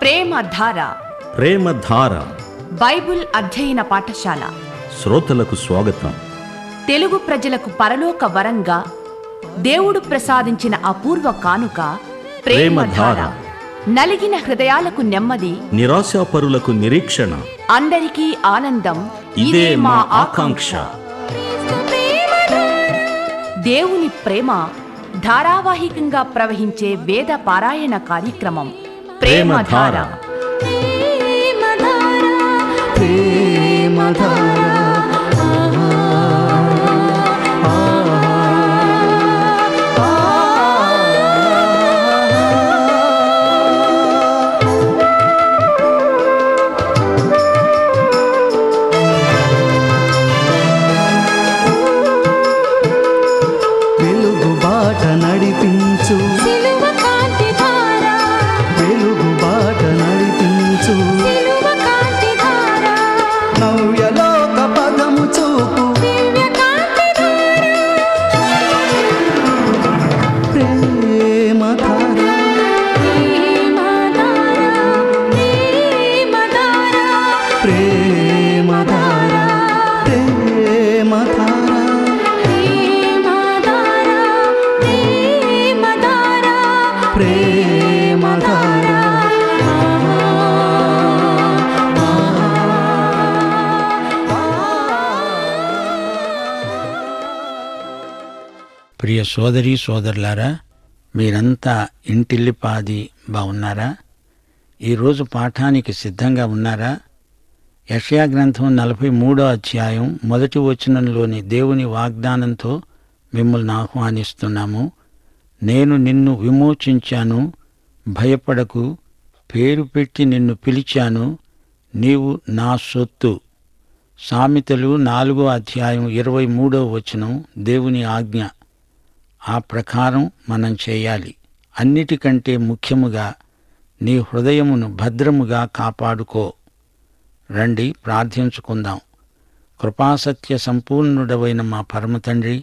ప్రేమధార ప్రేమధార Bible అధ్యయన పాఠశాల శ్రోతలకు స్వాగతం తెలుగు ప్రజలకు పరలోక వరంగా దేవుడు ప్రసాదించిన అపూర్వ కానుక ప్రేమధార ప్రేమధార. నలిగిన హృదయాలకు నెమ్మది నిరాశాపరులకు నిరీక్షణ అందరికీ ఆనందం ఇదే మా ఆకాంక్ష దేవుని ప్రేమ ధారావాహికంగా ప్రవహించే వేద పారాయణ కార్యక్రమం ప్రేమధార వెలుగు బాట నడిపించు సిలువ కాంతి ధార వెలుగు బాట నడిపించు సిలువ కాంతి ధార నవ్యలోక పదము చూపు దివ్య కాంతి ధార ప్రేమ ధార ప్రేమ ధార ప్రేమ ధార ప్రేమ ధార ప్రేమ ధార ప్రేమ ధార ప్రేమ ధార ప్రేమ ధార ప్రియ సోదరి సోదరులారా మీరంతా ఇంటిల్లిపాది బాగున్నారా ఈరోజు పాఠానికి సిద్ధంగా ఉన్నారా యషయా గ్రంథం నలభై మూడో అధ్యాయం మొదటి వచనంలోని దేవుని వాగ్దానంతో మిమ్మల్ని ఆహ్వానిస్తున్నాము నేను నిన్ను విమోచించాను భయపడకు పేరు పెట్టి నిన్ను పిలిచాను నీవు నా సొత్తు సామెతలు నాలుగో అధ్యాయం ఇరవై మూడో వచనం దేవుని ఆజ్ఞ ఆ ప్రకారం మనం చేయాలి అన్నిటికంటే ముఖ్యముగా నీ హృదయమును భద్రముగా కాపాడుకో రండి ప్రార్థించుకుందాం కృపాసత్య సంపూర్ణుడవైన మా పరమతండ్రి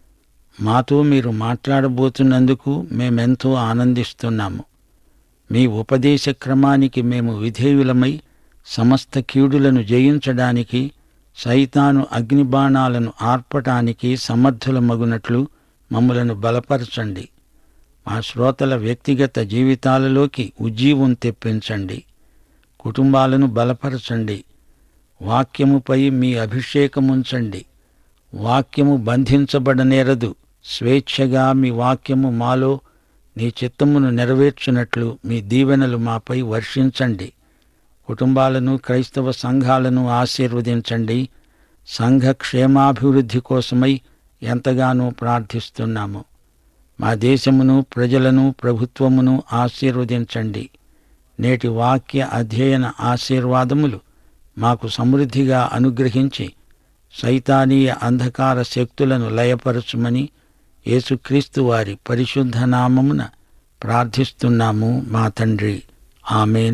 మాతో మీరు మాట్లాడబోతున్నందుకు మేమెంతో ఆనందిస్తున్నాము మీ ఉపదేశ క్రమానికి మేము విధేయులమై సమస్త కీడులను జయించడానికి సైతాను అగ్నిబాణాలను ఆర్పటానికి సమర్థులమగునట్లు మమ్మలను బలపరచండి మా శ్రోతల వ్యక్తిగత జీవితాలలోకి ఉజ్జీవం తెప్పించండి కుటుంబాలను బలపరచండి వాక్యముపై మీ అభిషేకముంచండి వాక్యము బంధించబడనేరదు స్వేచ్ఛగా మీ వాక్యము మాలో నీ చిత్తమును నెరవేర్చున్నట్లు మీ దీవెనలు మాపై వర్షించండి కుటుంబాలను క్రైస్తవ సంఘాలను ఆశీర్వదించండి సంఘ క్షేమాభివృద్ధి కోసమై ఎంతగానో ప్రార్థిస్తున్నాము మా దేశమును ప్రజలను ప్రభుత్వమును ఆశీర్వదించండి నేటి వాక్య అధ్యయన ఆశీర్వాదములు మాకు సమృద్ధిగా అనుగ్రహించి సైతానీయ అంధకార శక్తులను లయపరచుమని యేసుక్రీస్తు వారి పరిశుద్ధ నామమున ప్రార్థిస్తున్నాము మా తండ్రి ఆమెన్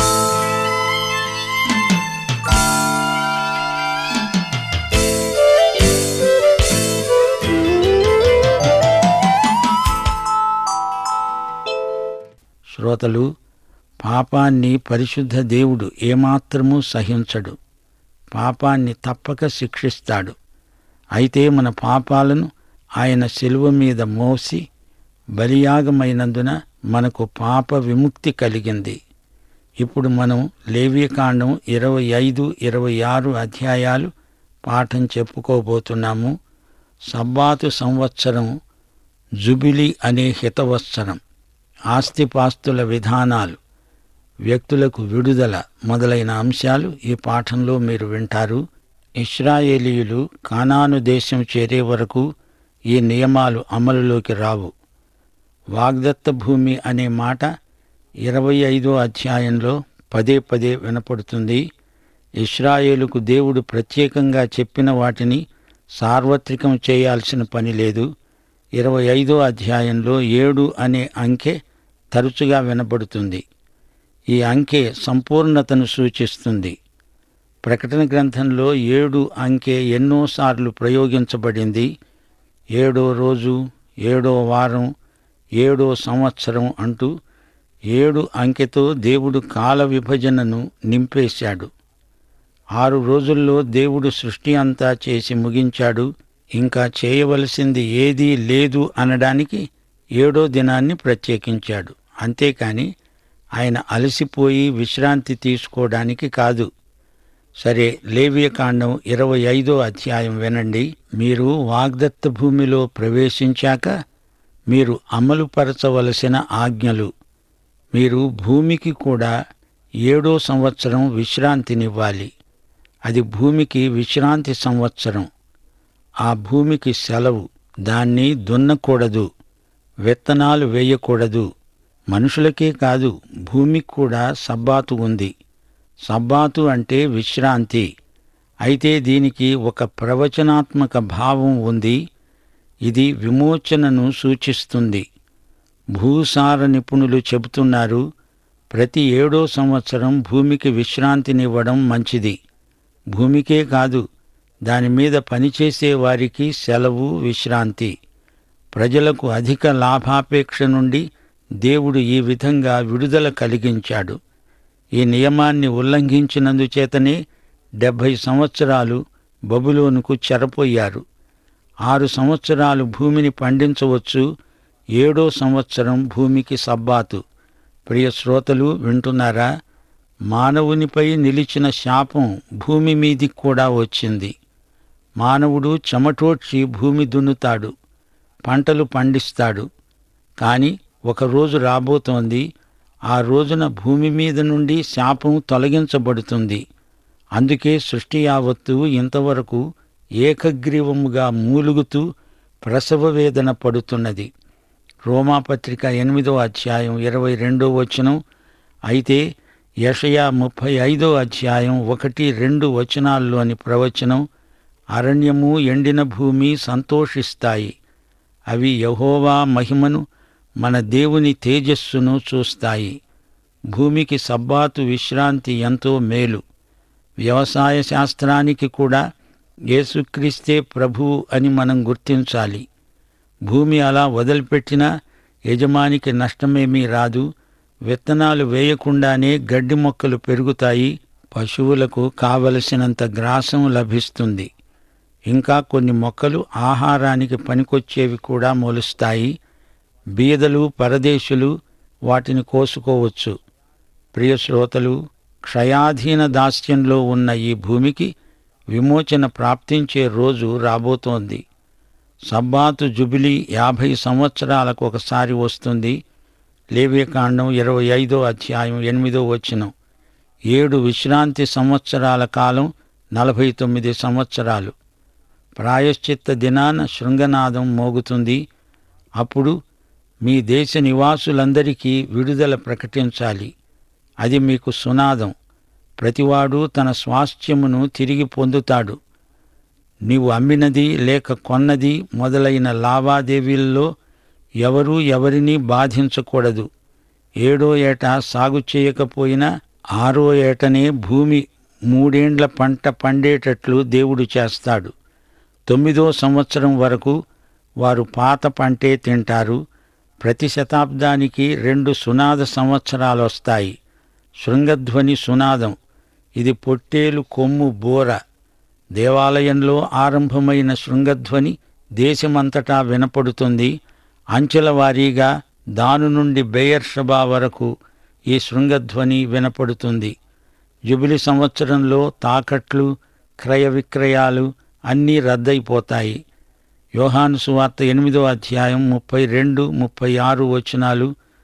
శ్రోతలు పాపాన్ని పరిశుద్ధ దేవుడు ఏమాత్రమూ సహించడు పాపాన్ని తప్పక శిక్షిస్తాడు అయితే మన పాపాలను ఆయన శిలువ మీద మోసి బలియాగమైనందున మనకు పాప విముక్తి కలిగింది ఇప్పుడు మనం లేవీకాండం ఇరవై ఐదు ఇరవై ఆరు అధ్యాయాలు పాఠం చెప్పుకోబోతున్నాము సబ్బాతు సంవత్సరం జుబిలి అనే హితవత్సరం ఆస్తిపాస్తుల విధానాలు వ్యక్తులకు విడుదల మొదలైన అంశాలు ఈ పాఠంలో మీరు వింటారు ఇస్రాయేలీయులు కానాను దేశం చేరే వరకు ఈ నియమాలు అమలులోకి రావు వాగ్దత్త భూమి అనే మాట ఇరవై ఐదో అధ్యాయంలో పదే పదే వినపడుతుంది ఇస్రాయేలుకు దేవుడు ప్రత్యేకంగా చెప్పిన వాటిని సార్వత్రికం చేయాల్సిన పని లేదు ఇరవై ఐదో అధ్యాయంలో ఏడు అనే అంకె తరచుగా వినపడుతుంది ఈ అంకె సంపూర్ణతను సూచిస్తుంది ప్రకటన గ్రంథంలో ఏడు అంకె ఎన్నోసార్లు ప్రయోగించబడింది ఏడో రోజు ఏడో వారం ఏడో సంవత్సరం అంటూ ఏడు అంకెతో దేవుడు కాల విభజనను నింపేశాడు ఆరు రోజుల్లో దేవుడు సృష్టి అంతా చేసి ముగించాడు ఇంకా చేయవలసింది ఏదీ లేదు అనడానికి ఏడో దినాన్ని ప్రత్యేకించాడు అంతేకాని ఆయన అలసిపోయి విశ్రాంతి తీసుకోవడానికి కాదు సరే లేవియకాండం ఇరవై ఐదో అధ్యాయం వినండి మీరు వాగ్దత్త భూమిలో ప్రవేశించాక మీరు అమలుపరచవలసిన ఆజ్ఞలు మీరు భూమికి కూడా ఏడో సంవత్సరం విశ్రాంతినివ్వాలి అది భూమికి విశ్రాంతి సంవత్సరం ఆ భూమికి సెలవు దాన్ని దున్నకూడదు విత్తనాలు వేయకూడదు మనుషులకే కాదు భూమికి కూడా సబ్బాతు ఉంది సబ్బాతు అంటే విశ్రాంతి అయితే దీనికి ఒక ప్రవచనాత్మక భావం ఉంది ఇది విమోచనను సూచిస్తుంది భూసార నిపుణులు చెబుతున్నారు ప్రతి ఏడో సంవత్సరం భూమికి విశ్రాంతినివ్వడం మంచిది భూమికే కాదు దాని మీద పనిచేసే వారికి సెలవు విశ్రాంతి ప్రజలకు అధిక లాభాపేక్ష నుండి దేవుడు ఈ విధంగా విడుదల కలిగించాడు ఈ నియమాన్ని ఉల్లంఘించినందుచేతనే డెబ్భై సంవత్సరాలు బబులోనుకు చెరపోయారు ఆరు సంవత్సరాలు భూమిని పండించవచ్చు ఏడో సంవత్సరం భూమికి సబ్బాతు ప్రియ శ్రోతలు వింటున్నారా మానవునిపై నిలిచిన శాపం భూమి మీదికి కూడా వచ్చింది మానవుడు చెమటోడ్చి భూమి దున్నుతాడు పంటలు పండిస్తాడు కాని ఒక రోజు రాబోతోంది ఆ రోజున భూమి మీద నుండి శాపం తొలగించబడుతుంది అందుకే సృష్టి యావత్తు ఇంతవరకు ఏకగ్రీవముగా మూలుగుతూ ప్రసవ వేదన పడుతున్నది రోమాపత్రిక ఎనిమిదో అధ్యాయం ఇరవై రెండో వచనం అయితే యషయా ముప్పై ఐదో అధ్యాయం ఒకటి రెండు వచనాల్లోని ప్రవచనం అరణ్యము ఎండిన భూమి సంతోషిస్తాయి అవి యహోవా మహిమను మన దేవుని తేజస్సును చూస్తాయి భూమికి సబ్బాతు విశ్రాంతి ఎంతో మేలు వ్యవసాయ శాస్త్రానికి కూడా యేసుక్రీస్తే ప్రభువు అని మనం గుర్తించాలి భూమి అలా వదిలిపెట్టినా యజమానికి నష్టమేమీ రాదు విత్తనాలు వేయకుండానే గడ్డి మొక్కలు పెరుగుతాయి పశువులకు కావలసినంత గ్రాసం లభిస్తుంది ఇంకా కొన్ని మొక్కలు ఆహారానికి పనికొచ్చేవి కూడా మొలుస్తాయి బీదలు పరదేశులు వాటిని కోసుకోవచ్చు ప్రియ శ్రోతలు క్షయాధీన దాస్యంలో ఉన్న ఈ భూమికి విమోచన ప్రాప్తించే రోజు రాబోతోంది సబ్బాతు జుబిలీ యాభై సంవత్సరాలకు ఒకసారి వస్తుంది లేవ్యకాండం ఇరవై ఐదో అధ్యాయం ఎనిమిదో వచనం ఏడు విశ్రాంతి సంవత్సరాల కాలం నలభై తొమ్మిది సంవత్సరాలు ప్రాయశ్చిత్త దినాన శృంగనాదం మోగుతుంది అప్పుడు మీ దేశ నివాసులందరికీ విడుదల ప్రకటించాలి అది మీకు సునాదం ప్రతివాడు తన స్వాస్థ్యమును తిరిగి పొందుతాడు నీవు అమ్మినది లేక కొన్నది మొదలైన లావాదేవీల్లో ఎవరూ ఎవరినీ బాధించకూడదు ఏడో ఏట సాగు చేయకపోయినా ఆరో ఏటనే భూమి మూడేండ్ల పంట పండేటట్లు దేవుడు చేస్తాడు తొమ్మిదో సంవత్సరం వరకు వారు పాత పంటే తింటారు ప్రతి శతాబ్దానికి రెండు సునాద సంవత్సరాలు వస్తాయి శృంగధ్వని సునాదం ఇది పొట్టేలు కొమ్ము బోర దేవాలయంలో ఆరంభమైన శృంగధ్వని దేశమంతటా వినపడుతుంది అంచెల వారీగా దాను నుండి బెయర్షబా వరకు ఈ శృంగధ్వని వినపడుతుంది జుబిలి సంవత్సరంలో తాకట్లు క్రయ విక్రయాలు అన్నీ రద్దయిపోతాయి యోహాను సువార్త ఎనిమిదో అధ్యాయం ముప్పై రెండు ముప్పై ఆరు వచనాలు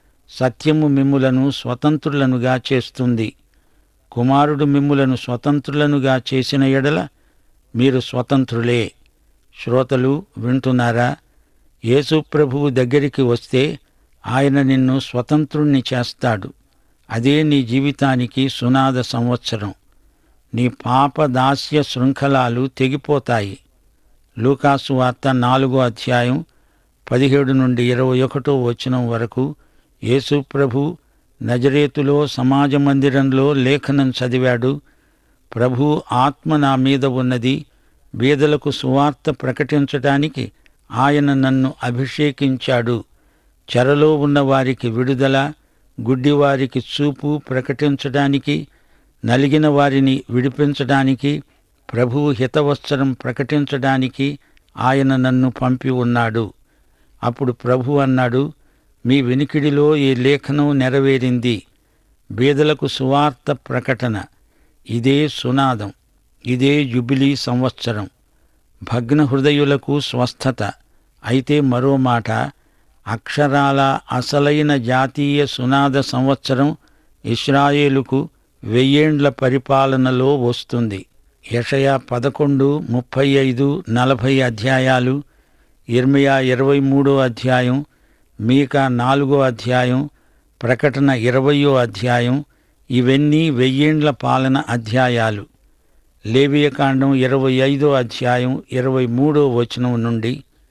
సత్యము మిమ్ములను స్వతంత్రులనుగా చేస్తుంది కుమారుడు మిమ్ములను స్వతంత్రులనుగా చేసిన ఎడల మీరు స్వతంత్రులే శ్రోతలు వింటున్నారా యేసు ప్రభువు దగ్గరికి వస్తే ఆయన నిన్ను స్వతంత్రుణ్ణి చేస్తాడు అదే నీ జీవితానికి సునాద సంవత్సరం నీ పాప దాస్య శృంఖలాలు తెగిపోతాయి లూకాసు వార్త నాలుగో అధ్యాయం పదిహేడు నుండి ఇరవై ఒకటో వచనం వరకు యేసు ప్రభు నజరేతులో సమాజ మందిరంలో లేఖనం చదివాడు ప్రభు ఆత్మ నా మీద ఉన్నది బీదలకు సువార్త ప్రకటించటానికి ఆయన నన్ను అభిషేకించాడు చెరలో ఉన్న వారికి విడుదల గుడ్డివారికి చూపు ప్రకటించడానికి నలిగిన వారిని విడిపించడానికి ప్రభువు హితవత్సరం ప్రకటించడానికి ఆయన నన్ను పంపి ఉన్నాడు అప్పుడు ప్రభు అన్నాడు మీ వెనికిడిలో ఈ లేఖనం నెరవేరింది బీదలకు సువార్త ప్రకటన ఇదే సునాదం ఇదే జుబిలీ సంవత్సరం భగ్న హృదయులకు స్వస్థత అయితే మరో మాట అక్షరాల అసలైన జాతీయ సునాద సంవత్సరం ఇస్రాయేలుకు వెయ్యేండ్ల పరిపాలనలో వస్తుంది యషయా పదకొండు ముప్పై ఐదు నలభై అధ్యాయాలు ఇర్మియా ఇరవై మూడో అధ్యాయం మీకా నాలుగో అధ్యాయం ప్రకటన ఇరవయో అధ్యాయం ఇవన్నీ వెయ్యేండ్ల పాలన అధ్యాయాలు లేవియకాండం ఇరవై ఐదో అధ్యాయం ఇరవై మూడో వచనం నుండి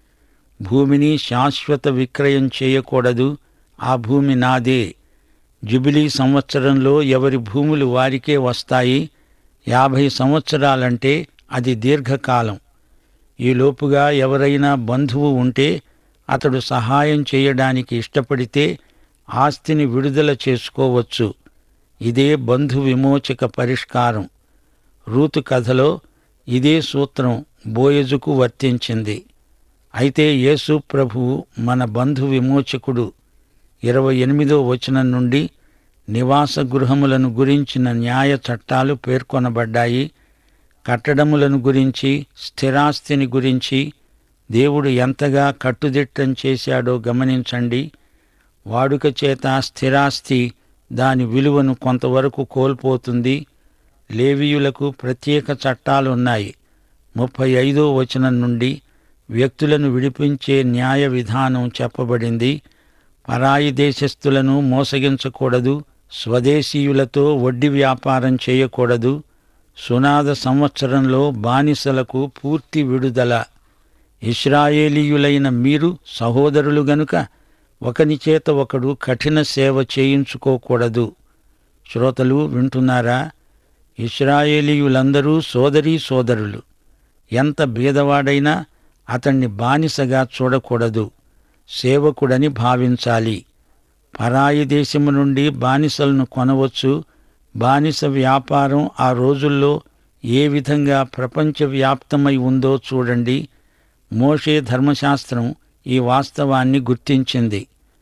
భూమిని శాశ్వత విక్రయం చేయకూడదు ఆ భూమి నాదే జుబిలీ సంవత్సరంలో ఎవరి భూములు వారికే వస్తాయి యాభై సంవత్సరాలంటే అది దీర్ఘకాలం ఈలోపుగా ఎవరైనా బంధువు ఉంటే అతడు సహాయం చేయడానికి ఇష్టపడితే ఆస్తిని విడుదల చేసుకోవచ్చు ఇదే బంధు విమోచక పరిష్కారం రూతు కథలో ఇదే సూత్రం బోయజుకు వర్తించింది అయితే యేసు ప్రభువు మన బంధు విమోచకుడు ఇరవై ఎనిమిదో వచనం నుండి నివాస గృహములను గురించిన న్యాయ చట్టాలు పేర్కొనబడ్డాయి కట్టడములను గురించి స్థిరాస్తిని గురించి దేవుడు ఎంతగా కట్టుదిట్టం చేశాడో గమనించండి వాడుక చేత స్థిరాస్తి దాని విలువను కొంతవరకు కోల్పోతుంది లేవీయులకు ప్రత్యేక చట్టాలున్నాయి ముప్పై ఐదో వచనం నుండి వ్యక్తులను విడిపించే న్యాయ విధానం చెప్పబడింది పరాయి దేశస్థులను మోసగించకూడదు స్వదేశీయులతో వడ్డీ వ్యాపారం చేయకూడదు సునాద సంవత్సరంలో బానిసలకు పూర్తి విడుదల ఇస్రాయేలీయులైన మీరు సహోదరులు గనుక ఒకని చేత ఒకడు కఠిన సేవ చేయించుకోకూడదు శ్రోతలు వింటున్నారా ఇస్రాయేలీయులందరూ సోదరీ సోదరులు ఎంత బీదవాడైనా అతణ్ణి బానిసగా చూడకూడదు సేవకుడని భావించాలి పరాయి దేశము నుండి బానిసలను కొనవచ్చు బానిస వ్యాపారం ఆ రోజుల్లో ఏ విధంగా ప్రపంచవ్యాప్తమై ఉందో చూడండి మోషే ధర్మశాస్త్రం ఈ వాస్తవాన్ని గుర్తించింది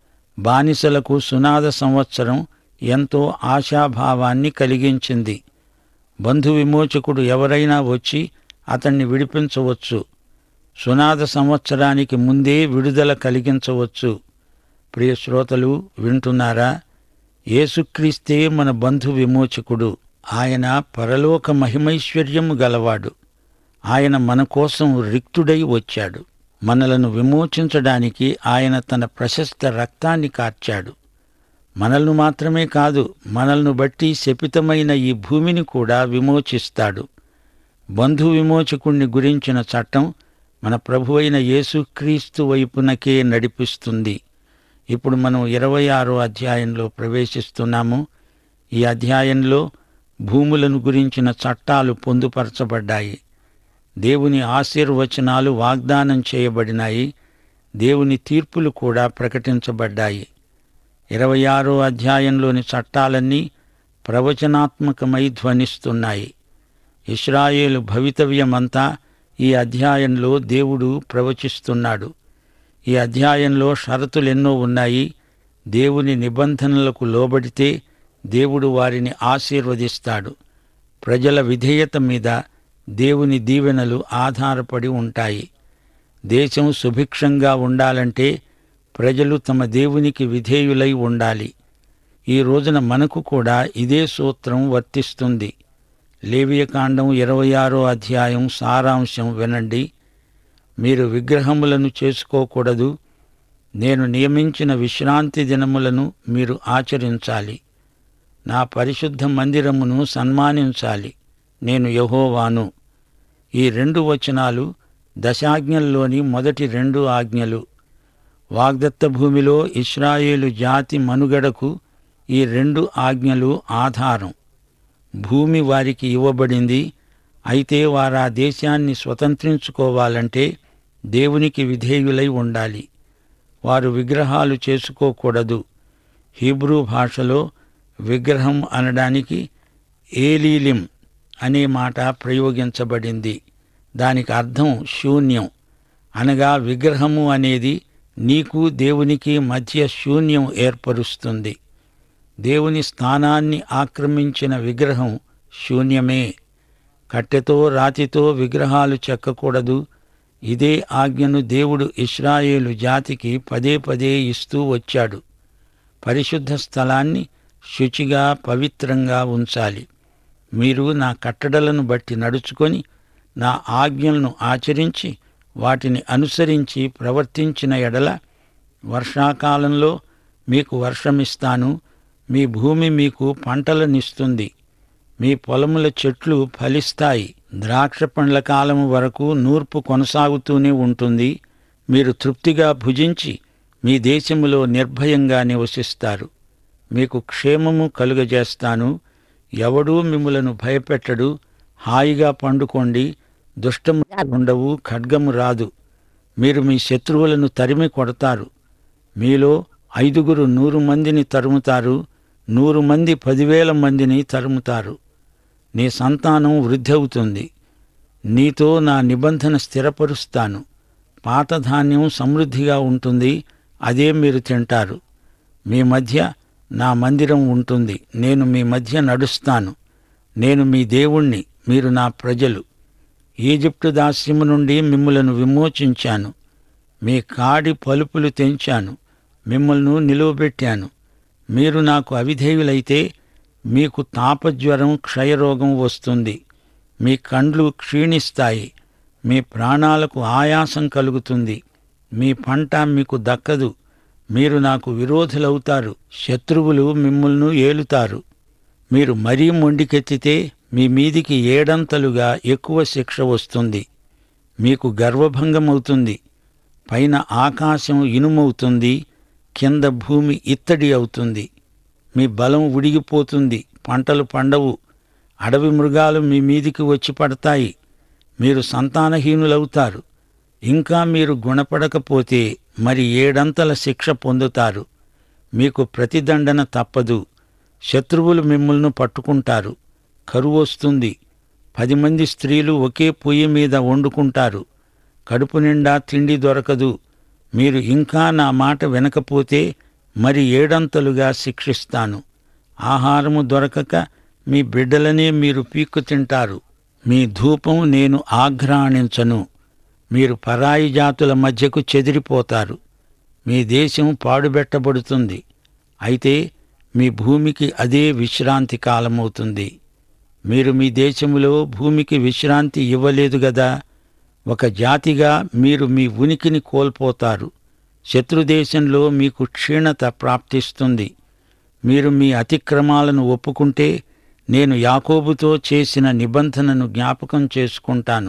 బానిసలకు సునాద సంవత్సరం ఎంతో ఆశాభావాన్ని కలిగించింది బంధు విమోచకుడు ఎవరైనా వచ్చి అతన్ని విడిపించవచ్చు సునాద సంవత్సరానికి ముందే విడుదల కలిగించవచ్చు ప్రియ శ్రోతలు వింటున్నారా యేసుక్రీస్తే మన బంధు విమోచకుడు ఆయన పరలోక మహిమైశ్వర్యము గలవాడు ఆయన మన కోసం రిక్తుడై వచ్చాడు మనలను విమోచించడానికి ఆయన తన ప్రశస్త రక్తాన్ని కార్చాడు మనల్ని మాత్రమే కాదు మనల్ని బట్టి శపితమైన ఈ భూమిని కూడా విమోచిస్తాడు బంధు విమోచకుణ్ణి గురించిన చట్టం మన ప్రభువైన యేసుక్రీస్తు వైపునకే నడిపిస్తుంది ఇప్పుడు మనం ఇరవై ఆరో అధ్యాయంలో ప్రవేశిస్తున్నాము ఈ అధ్యాయంలో భూములను గురించిన చట్టాలు పొందుపరచబడ్డాయి దేవుని ఆశీర్వచనాలు వాగ్దానం చేయబడినాయి దేవుని తీర్పులు కూడా ప్రకటించబడ్డాయి ఇరవై ఆరో అధ్యాయంలోని చట్టాలన్నీ ప్రవచనాత్మకమై ధ్వనిస్తున్నాయి ఇస్రాయేలు భవితవ్యమంతా ఈ అధ్యాయంలో దేవుడు ప్రవచిస్తున్నాడు ఈ అధ్యాయంలో షరతులెన్నో ఉన్నాయి దేవుని నిబంధనలకు లోబడితే దేవుడు వారిని ఆశీర్వదిస్తాడు ప్రజల విధేయత మీద దేవుని దీవెనలు ఆధారపడి ఉంటాయి దేశం సుభిక్షంగా ఉండాలంటే ప్రజలు తమ దేవునికి విధేయులై ఉండాలి ఈ రోజున మనకు కూడా ఇదే సూత్రం వర్తిస్తుంది లేవియకాండం ఇరవై ఆరో అధ్యాయం సారాంశం వినండి మీరు విగ్రహములను చేసుకోకూడదు నేను నియమించిన విశ్రాంతి దినములను మీరు ఆచరించాలి నా పరిశుద్ధ మందిరమును సన్మానించాలి నేను యహోవాను ఈ రెండు వచనాలు దశాజ్ఞల్లోని మొదటి రెండు ఆజ్ఞలు వాగ్దత్త భూమిలో ఇస్రాయేలు జాతి మనుగడకు ఈ రెండు ఆజ్ఞలు ఆధారం భూమి వారికి ఇవ్వబడింది అయితే వారు ఆ దేశాన్ని స్వతంత్రించుకోవాలంటే దేవునికి విధేయులై ఉండాలి వారు విగ్రహాలు చేసుకోకూడదు హీబ్రూ భాషలో విగ్రహం అనడానికి ఏలీలిం అనే మాట ప్రయోగించబడింది దానికి అర్థం శూన్యం అనగా విగ్రహము అనేది నీకు దేవునికి మధ్య శూన్యం ఏర్పరుస్తుంది దేవుని స్థానాన్ని ఆక్రమించిన విగ్రహం శూన్యమే కట్టెతో రాతితో విగ్రహాలు చెక్కకూడదు ఇదే ఆజ్ఞను దేవుడు ఇస్రాయేలు జాతికి పదే పదే ఇస్తూ వచ్చాడు పరిశుద్ధ స్థలాన్ని శుచిగా పవిత్రంగా ఉంచాలి మీరు నా కట్టడలను బట్టి నడుచుకొని నా ఆజ్ఞలను ఆచరించి వాటిని అనుసరించి ప్రవర్తించిన ఎడల వర్షాకాలంలో మీకు వర్షమిస్తాను మీ భూమి మీకు పంటలనిస్తుంది మీ పొలముల చెట్లు ఫలిస్తాయి ద్రాక్ష పండ్ల కాలం వరకు నూర్పు కొనసాగుతూనే ఉంటుంది మీరు తృప్తిగా భుజించి మీ దేశములో నిర్భయంగా నివసిస్తారు మీకు క్షేమము కలుగజేస్తాను ఎవడూ మిమ్ములను భయపెట్టడు హాయిగా పండుకోండి దుష్టము ఉండవు ఖడ్గము రాదు మీరు మీ శత్రువులను తరిమి కొడతారు మీలో ఐదుగురు నూరు మందిని తరుముతారు నూరు మంది పదివేల మందిని తరుముతారు నీ సంతానం వృద్ధి అవుతుంది నీతో నా నిబంధన స్థిరపరుస్తాను పాత ధాన్యం సమృద్ధిగా ఉంటుంది అదే మీరు తింటారు మీ మధ్య నా మందిరం ఉంటుంది నేను మీ మధ్య నడుస్తాను నేను మీ దేవుణ్ణి మీరు నా ప్రజలు ఈజిప్టు దాస్యము నుండి మిమ్ములను విమోచించాను మీ కాడి పలుపులు తెంచాను మిమ్మల్ని నిలువబెట్టాను మీరు నాకు అవిధేయులైతే మీకు తాపజ్వరం క్షయరోగం వస్తుంది మీ కండ్లు క్షీణిస్తాయి మీ ప్రాణాలకు ఆయాసం కలుగుతుంది మీ పంట మీకు దక్కదు మీరు నాకు విరోధులవుతారు శత్రువులు మిమ్మల్ని ఏలుతారు మీరు మరీ మొండికెత్తితే మీ మీదికి ఏడంతలుగా ఎక్కువ శిక్ష వస్తుంది మీకు గర్వభంగమవుతుంది పైన ఆకాశం ఇనుమవుతుంది కింద భూమి ఇత్తడి అవుతుంది మీ బలం ఉడిగిపోతుంది పంటలు పండవు అడవి మృగాలు మీ మీదికి వచ్చి పడతాయి మీరు సంతానహీనులవుతారు ఇంకా మీరు గుణపడకపోతే మరి ఏడంతల శిక్ష పొందుతారు మీకు ప్రతిదండన తప్పదు శత్రువులు మిమ్మల్ని పట్టుకుంటారు కరువు వస్తుంది పది మంది స్త్రీలు ఒకే పొయ్యి మీద వండుకుంటారు కడుపు నిండా తిండి దొరకదు మీరు ఇంకా నా మాట వినకపోతే మరి ఏడంతలుగా శిక్షిస్తాను ఆహారము దొరకక మీ బిడ్డలనే మీరు పీక్కు తింటారు మీ ధూపం నేను ఆఘ్రాణించను మీరు పరాయి జాతుల మధ్యకు చెదిరిపోతారు మీ దేశం పాడుబెట్టబడుతుంది అయితే మీ భూమికి అదే విశ్రాంతి కాలమవుతుంది మీరు మీ దేశములో భూమికి విశ్రాంతి ఇవ్వలేదు గదా ఒక జాతిగా మీరు మీ ఉనికిని కోల్పోతారు శత్రుదేశంలో మీకు క్షీణత ప్రాప్తిస్తుంది మీరు మీ అతిక్రమాలను ఒప్పుకుంటే నేను యాకోబుతో చేసిన నిబంధనను జ్ఞాపకం చేసుకుంటాను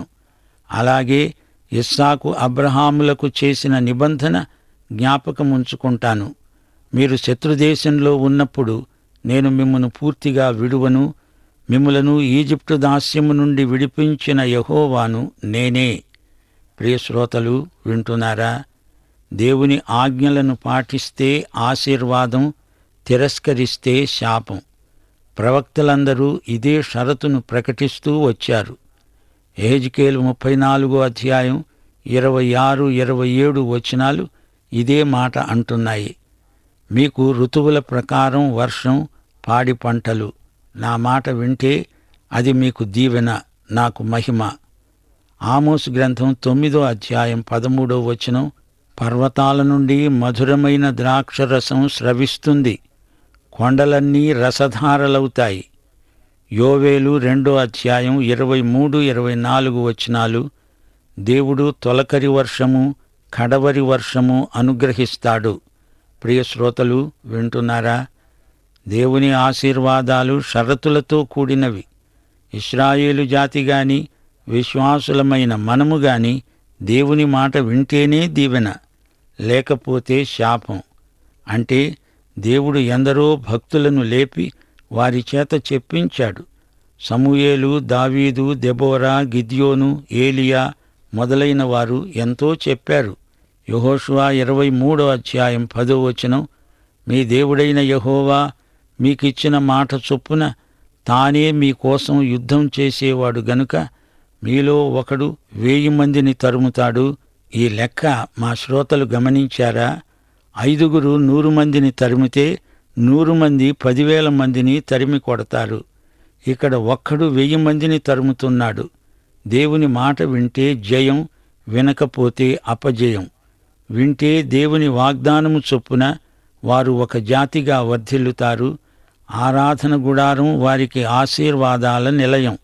అలాగే ఇస్సాకు అబ్రహాములకు చేసిన నిబంధన జ్ఞాపకం ఉంచుకుంటాను మీరు శత్రుదేశంలో ఉన్నప్పుడు నేను మిమ్మను పూర్తిగా విడువను మిమ్ములను ఈజిప్టు దాస్యము నుండి విడిపించిన యహోవాను నేనే ప్రియశ్రోతలు వింటున్నారా దేవుని ఆజ్ఞలను పాటిస్తే ఆశీర్వాదం తిరస్కరిస్తే శాపం ప్రవక్తలందరూ ఇదే షరతును ప్రకటిస్తూ వచ్చారు ఏజ్కేలు ముప్పై నాలుగో అధ్యాయం ఇరవై ఆరు ఇరవై ఏడు వచనాలు ఇదే మాట అంటున్నాయి మీకు ఋతువుల ప్రకారం వర్షం పాడి పంటలు నా మాట వింటే అది మీకు దీవెన నాకు మహిమ ఆమోస్ గ్రంథం తొమ్మిదో అధ్యాయం పదమూడో వచనం పర్వతాల నుండి మధురమైన ద్రాక్షరసం స్రవిస్తుంది కొండలన్నీ రసధారలవుతాయి యోవేలు రెండో అధ్యాయం ఇరవై మూడు ఇరవై నాలుగు వచనాలు దేవుడు తొలకరి వర్షము కడవరి వర్షము అనుగ్రహిస్తాడు ప్రియ శ్రోతలు వింటున్నారా దేవుని ఆశీర్వాదాలు షరతులతో కూడినవి ఇస్రాయేలు జాతి గాని విశ్వాసులమైన మనము గాని దేవుని మాట వింటేనే దీవెన లేకపోతే శాపం అంటే దేవుడు ఎందరో భక్తులను లేపి వారి చేత చెప్పించాడు సమూయేలు దావీదు దెబోరా గిద్యోను ఏలియా మొదలైన వారు ఎంతో చెప్పారు యెహోషువ ఇరవై మూడో అధ్యాయం పదో వచనం మీ దేవుడైన యహోవా మీకిచ్చిన మాట చొప్పున తానే మీకోసం యుద్ధం చేసేవాడు గనుక మీలో ఒకడు వేయి మందిని తరుముతాడు ఈ లెక్క మా శ్రోతలు గమనించారా ఐదుగురు నూరు మందిని తరిమితే నూరు మంది పదివేల మందిని తరిమి కొడతారు ఇక్కడ ఒక్కడు వెయ్యి మందిని తరుముతున్నాడు దేవుని మాట వింటే జయం వినకపోతే అపజయం వింటే దేవుని వాగ్దానము చొప్పున వారు ఒక జాతిగా వర్ధిల్లుతారు ఆరాధన గుడారం వారికి ఆశీర్వాదాల నిలయం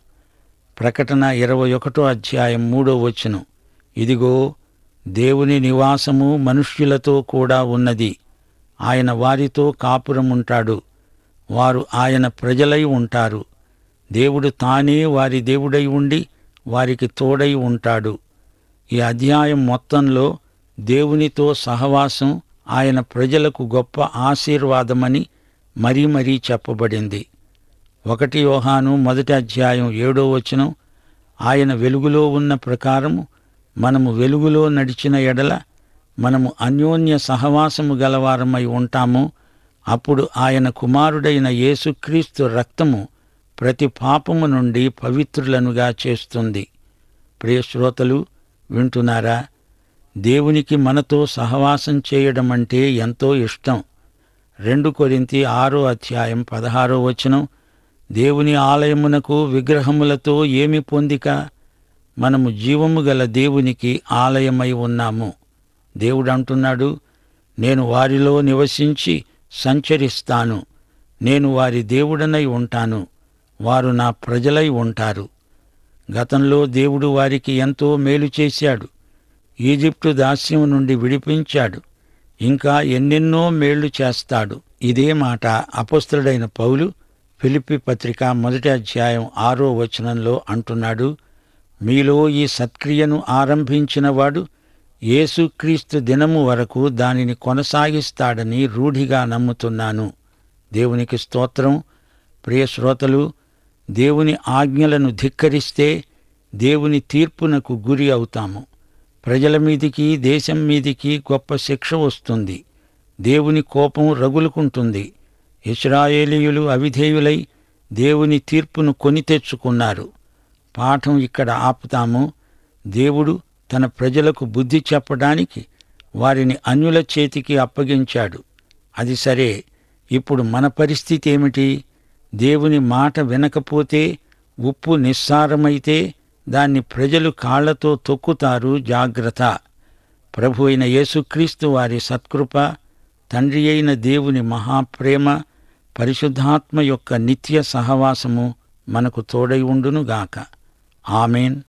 ప్రకటన ఇరవై ఒకటో అధ్యాయం మూడో వచనం ఇదిగో దేవుని నివాసము మనుష్యులతో కూడా ఉన్నది ఆయన వారితో కాపురముంటాడు వారు ఆయన ప్రజలై ఉంటారు దేవుడు తానే వారి దేవుడై ఉండి వారికి తోడై ఉంటాడు ఈ అధ్యాయం మొత్తంలో దేవునితో సహవాసం ఆయన ప్రజలకు గొప్ప ఆశీర్వాదమని మరీ మరీ చెప్పబడింది ఒకటి యోహాను మొదటి అధ్యాయం ఏడో వచనం ఆయన వెలుగులో ఉన్న ప్రకారము మనము వెలుగులో నడిచిన ఎడల మనము అన్యోన్య సహవాసము గలవారమై ఉంటాము అప్పుడు ఆయన కుమారుడైన యేసుక్రీస్తు రక్తము ప్రతి పాపము నుండి పవిత్రులనుగా చేస్తుంది ప్రియ శ్రోతలు వింటున్నారా దేవునికి మనతో సహవాసం చేయడం అంటే ఎంతో ఇష్టం రెండు కొరింతి ఆరో అధ్యాయం పదహారో వచనం దేవుని ఆలయమునకు విగ్రహములతో ఏమి పొందిక మనము జీవము గల దేవునికి ఆలయమై ఉన్నాము దేవుడు అంటున్నాడు నేను వారిలో నివసించి సంచరిస్తాను నేను వారి దేవుడనై ఉంటాను వారు నా ప్రజలై ఉంటారు గతంలో దేవుడు వారికి ఎంతో మేలు చేశాడు ఈజిప్టు దాస్యం నుండి విడిపించాడు ఇంకా ఎన్నెన్నో మేళ్లు చేస్తాడు ఇదే మాట అపస్తుడైన పౌలు ఫిలిప్పి పత్రిక మొదటి అధ్యాయం ఆరో వచనంలో అంటున్నాడు మీలో ఈ సత్క్రియను ఆరంభించినవాడు యేసుక్రీస్తు దినము వరకు దానిని కొనసాగిస్తాడని రూఢిగా నమ్ముతున్నాను దేవునికి స్తోత్రం ప్రియ శ్రోతలు దేవుని ఆజ్ఞలను ధిక్కరిస్తే దేవుని తీర్పునకు గురి అవుతాము ప్రజల మీదికి దేశం మీదికి గొప్ప శిక్ష వస్తుంది దేవుని కోపం రగులుకుంటుంది ఇస్రాయేలీయులు అవిధేయులై దేవుని తీర్పును కొని తెచ్చుకున్నారు పాఠం ఇక్కడ ఆపుతాము దేవుడు తన ప్రజలకు బుద్ధి చెప్పడానికి వారిని అన్యుల చేతికి అప్పగించాడు అది సరే ఇప్పుడు మన పరిస్థితి ఏమిటి దేవుని మాట వినకపోతే ఉప్పు నిస్సారమైతే దాన్ని ప్రజలు కాళ్లతో తొక్కుతారు జాగ్రత్త ప్రభు అయిన యేసుక్రీస్తు వారి సత్కృప తండ్రి అయిన దేవుని మహాప్రేమ పరిశుద్ధాత్మ యొక్క నిత్య సహవాసము మనకు తోడై ఉండునుగాక ఆమెన్